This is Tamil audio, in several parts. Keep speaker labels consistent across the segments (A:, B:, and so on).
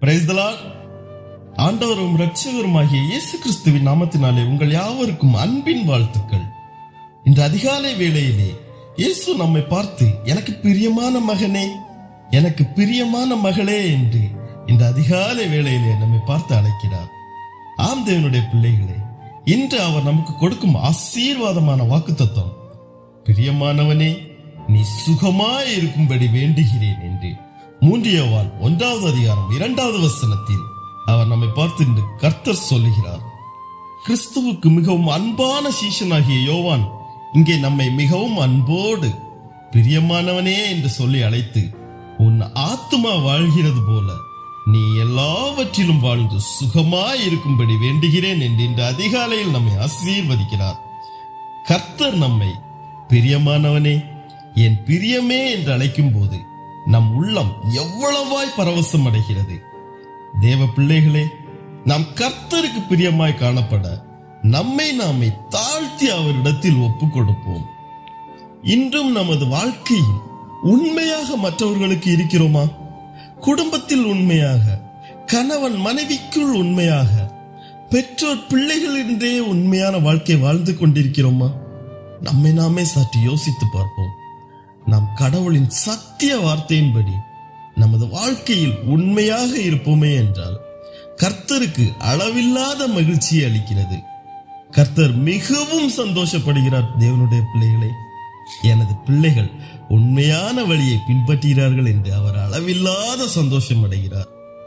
A: பிரைஸ் தி லார்ட் ஆண்டவரும் இரட்சகருமாகிய இயேசு கிறிஸ்துவின் நாமத்தினாலே உங்கள் யாவருக்கும் அன்பின் வாழ்த்துக்கள் இன்று அதிகாலை வேளையிலே இயேசு நம்மை பார்த்து எனக்கு பிரியமான மகனே எனக்கு பிரியமான மகளே என்று இந்த அதிகாலை வேளையிலே நம்மை பார்த்து அழைக்கிறார் ஆம் தேவனுடைய பிள்ளைகளே இன்று அவர் நமக்கு கொடுக்கும் ஆசீர்வாதமான வாக்குத்தத்தம் பிரியமானவனே நீ சுகமாய் இருக்கும்படி வேண்டுகிறேன் என்று மூன்றியவான் ஒன்றாவது அதிகாரம் இரண்டாவது வசனத்தில் அவர் நம்மை பார்த்து இன்று கர்த்தர் சொல்லுகிறார் கிறிஸ்துவுக்கு மிகவும் அன்பான சீஷனாகிய யோவான் இங்கே நம்மை மிகவும் அன்போடு பிரியமானவனே என்று சொல்லி அழைத்து உன் ஆத்துமா வாழ்கிறது போல நீ எல்லாவற்றிலும் வாழ்ந்து சுகமாய் இருக்கும்படி வேண்டுகிறேன் என்று இன்று அதிகாலையில் நம்மை ஆசீர்வதிக்கிறார் கர்த்தர் நம்மை பிரியமானவனே என் பிரியமே என்று அழைக்கும் போது நம் உள்ளம் எவ்வளவாய் பரவசம் அடைகிறது தேவ பிள்ளைகளே நாம் கர்த்தருக்கு பிரியமாய் காணப்பட நம்மை நாமே தாழ்த்தி அவரிடத்தில் ஒப்புக் கொடுப்போம் இன்றும் நமது வாழ்க்கையில் உண்மையாக மற்றவர்களுக்கு இருக்கிறோமா குடும்பத்தில் உண்மையாக கணவன் மனைவிக்குள் உண்மையாக பெற்றோர் பிள்ளைகளின்றே உண்மையான வாழ்க்கை வாழ்ந்து கொண்டிருக்கிறோமா நம்மை நாமே சற்று யோசித்து பார்ப்போம் நாம் கடவுளின் சத்திய வார்த்தையின்படி நமது வாழ்க்கையில் உண்மையாக இருப்போமே என்றால் கர்த்தருக்கு அளவில்லாத மகிழ்ச்சியை அளிக்கிறது கர்த்தர் மிகவும் சந்தோஷப்படுகிறார் தேவனுடைய பிள்ளைகளை எனது பிள்ளைகள் உண்மையான வழியை பின்பற்றுகிறார்கள் என்று அவர் அளவில்லாத சந்தோஷம் அடைகிறார்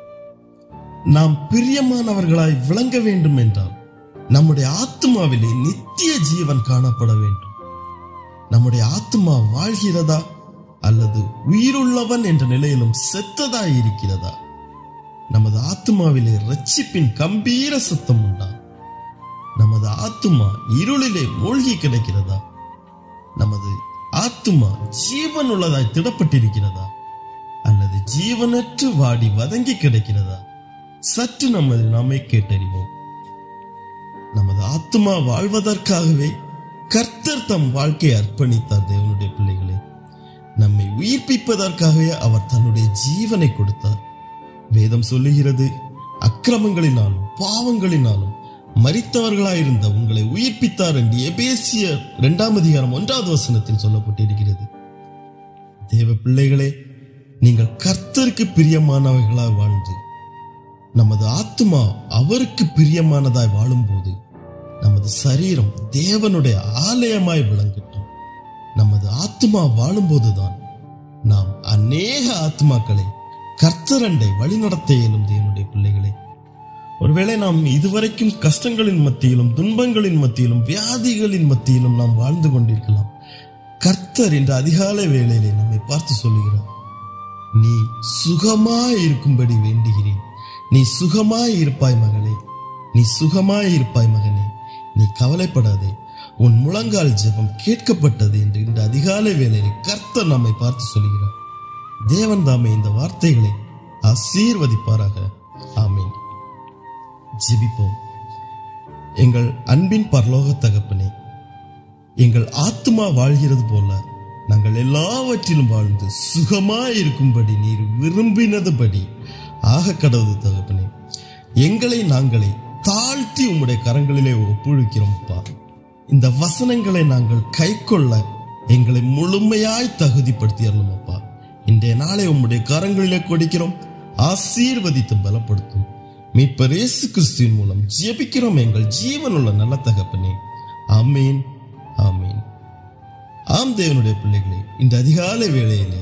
A: நாம் பிரியமானவர்களாய் விளங்க வேண்டும் என்றால் நம்முடைய ஆத்மாவிலே நித்திய ஜீவன் காணப்பட வேண்டும் நம்முடைய ஆத்மா வாழ்கிறதா அல்லது உயிருள்ளவன் என்ற நிலையிலும் செத்ததா இருக்கிறதா நமது ஆத்மாவிலே ரட்சிப்பின் கம்பீர சத்தம் உண்டா நமது ஆத்மா இருளிலே மூழ்கி கிடக்கிறதா நமது ஆத்மா ஜீவன் உள்ளதாய் திடப்பட்டிருக்கிறதா அல்லது ஜீவனற்று வாடி வதங்கி கிடக்கிறதா சற்று நமது நாமே கேட்டறிவோம் நமது ஆத்மா வாழ்வதற்காகவே கர்த்தர் தம் வாழ்க்கையை அர்ப்பணித்தார் தேவனுடைய பிள்ளைகளே நம்மை உயிர்ப்பிப்பதற்காகவே அவர் தன்னுடைய ஜீவனை கொடுத்தார் வேதம் சொல்லுகிறது அக்கிரமங்களினாலும் பாவங்களினாலும் மறித்தவர்களாயிருந்த உங்களை உயிர்ப்பித்தார் என்று எபேசியர் இரண்டாம் அதிகாரம் ஒன்றாவது வசனத்தில் சொல்லப்பட்டிருக்கிறது தேவ பிள்ளைகளே நீங்கள் கர்த்தருக்கு பிரியமானவர்களாய் வாழ்ந்து நமது ஆத்மா அவருக்கு பிரியமானதாய் வாழும்போது நமது சரீரம் தேவனுடைய ஆலயமாய் விளங்கட்டும் நமது ஆத்மா வாழும்போதுதான் நாம் அநேக ஆத்மாக்களை கர்த்தரண்டை வழிநடத்த இயலும் தேவனுடைய பிள்ளைகளே ஒருவேளை நாம் இதுவரைக்கும் கஷ்டங்களின் மத்தியிலும் துன்பங்களின் மத்தியிலும் வியாதிகளின் மத்தியிலும் நாம் வாழ்ந்து கொண்டிருக்கலாம் கர்த்தர் என்ற அதிகாலை வேளையிலே நம்மை பார்த்து சொல்லுகிறார் நீ சுகமாய் இருக்கும்படி வேண்டுகிறேன் நீ சுகமாய் இருப்பாய் மகளே நீ சுகமாய் இருப்பாய் மகனே நீ கவலைப்படாதே உன் முழங்கால் ஜெபம் கேட்கப்பட்டது என்று இந்த அதிகாலை வேளையில் கர்த்தர் நம்மை பார்த்து சொல்கிறார் தேவன் தாமே இந்த வார்த்தைகளை ஆசீர்வதிப்பாராக ஆமீன் ஜெபிப்போம் எங்கள் அன்பின் பரலோக தகப்பனே எங்கள் ஆத்மா வாழ்கிறது போல நாங்கள் எல்லாவற்றிலும் வாழ்ந்து சுகமாய் இருக்கும்படி நீர் விரும்பினதுபடி ஆக கடவுது தகப்பனே எங்களை நாங்களே தாழ்த்தி உம்முடைய கரங்களிலே ஒப்புழைக்கிறோம் அப்பா இந்த வசனங்களை நாங்கள் கை கொள்ள எங்களை முழுமையாய் தகுதிப்படுத்தியறணும் அப்பா இன்றைய நாளை உம்முடைய கரங்களிலே கொடுக்கிறோம் ஆசீர்வதித்து பலப்படுத்தும் மீட்பர் இயேசு கிறிஸ்துவின் மூலம் ஜெபிக்கிறோம் எங்கள் ஜீவனுள்ள நல்ல தகப்பனே ஆமீன் ஆமீன் ஆம் தேவனுடைய பிள்ளைகளே இந்த அதிகாலை வேளையிலே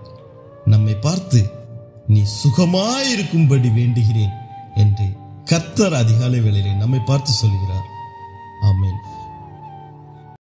A: நம்மை பார்த்து நீ சுகமாயிருக்கும்படி வேண்டுகிறேன் என்று கர்த்தர் அதிகாலை வேளையிலே நம்மை பார்த்து சொல்கிறார்